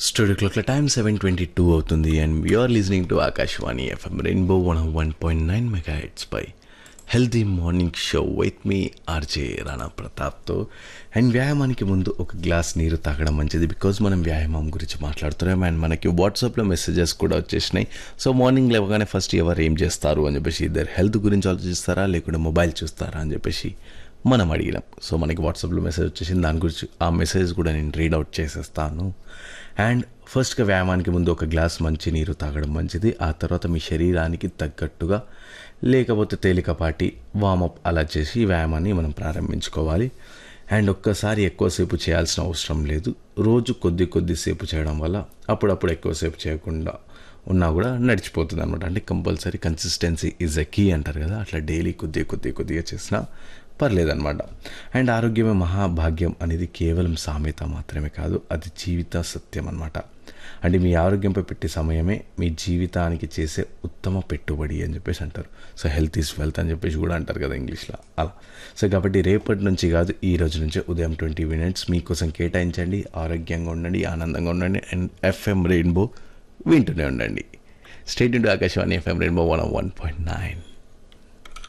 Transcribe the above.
studio క్లాక్ల time seven twenty two అవుతుంది and we are listening to Akashvani FM rainbow one one point nine మెగా హెడ్స్ పై healthy morning show with me RJ Rana ప్రతాప్తో and వ్యాయామానికి ముందు ఒక గ్లాస్ నీరు తాగడం మంచిది బికాజ్ మనం వ్యాయామం గురించి మాట్లాడుతున్నాం అండ్ మనకి వాట్సాప్లో మెసేజెస్ కూడా వచ్చేసినాయి సో మార్నింగ్ లేవగానే ఫస్ట్ ఎవరు ఏం చేస్తారు అని చెప్పేసి ఇద్దరు హెల్త్ గురించి ఆలోచిస్తారా లేకుంటే మొబైల్ చూస్తారా అని చెప్పేసి మనం అడిగినాం సో మనకి వాట్సాప్లో మెసేజ్ వచ్చేసింది దాని గురించి ఆ మెసేజ్ కూడా నేను రీడ్ అవుట్ చేసేస్తాను అండ్ ఫస్ట్గా వ్యాయామానికి ముందు ఒక గ్లాస్ మంచి నీరు తాగడం మంచిది ఆ తర్వాత మీ శరీరానికి తగ్గట్టుగా లేకపోతే తేలికపాటి వామప్ అలా చేసి ఈ వ్యాయామాన్ని మనం ప్రారంభించుకోవాలి అండ్ ఒక్కసారి ఎక్కువసేపు చేయాల్సిన అవసరం లేదు రోజు కొద్ది కొద్దిసేపు చేయడం వల్ల అప్పుడప్పుడు ఎక్కువసేపు చేయకుండా ఉన్నా కూడా నడిచిపోతుంది అనమాట అంటే compulsory consistency is a key అంటారు కదా అట్లా డైలీ కొద్దిగా కొద్దిగా కొద్దిగా చేసినా పర్లేదన్నమాట అండ్ ఆరోగ్యమే మహాభాగ్యం అనేది కేవలం సామెత మాత్రమే కాదు అది జీవిత సత్యం అనమాట అంటే మీ ఆరోగ్యంపై పెట్టే సమయమే మీ జీవితానికి చేసే ఉత్తమ పెట్టుబడి అని చెప్పేసి అంటారు సో హెల్త్ ఈజ్ వెల్త్ అని చెప్పేసి కూడా అంటారు కదా ఇంగ్లీష్లో అలా సో కాబట్టి రేపటి నుంచి కాదు ఈ రోజు నుంచే ఉదయం ట్వంటీ మినిట్స్ మీకోసం కేటాయించండి ఆరోగ్యంగా ఉండండి ఆనందంగా ఉండండి అండ్ ఎఫ్ఎం రెయిన్బో వింటూనే ఉండండి stay tuned to Akashvani FM rainbow one one point nine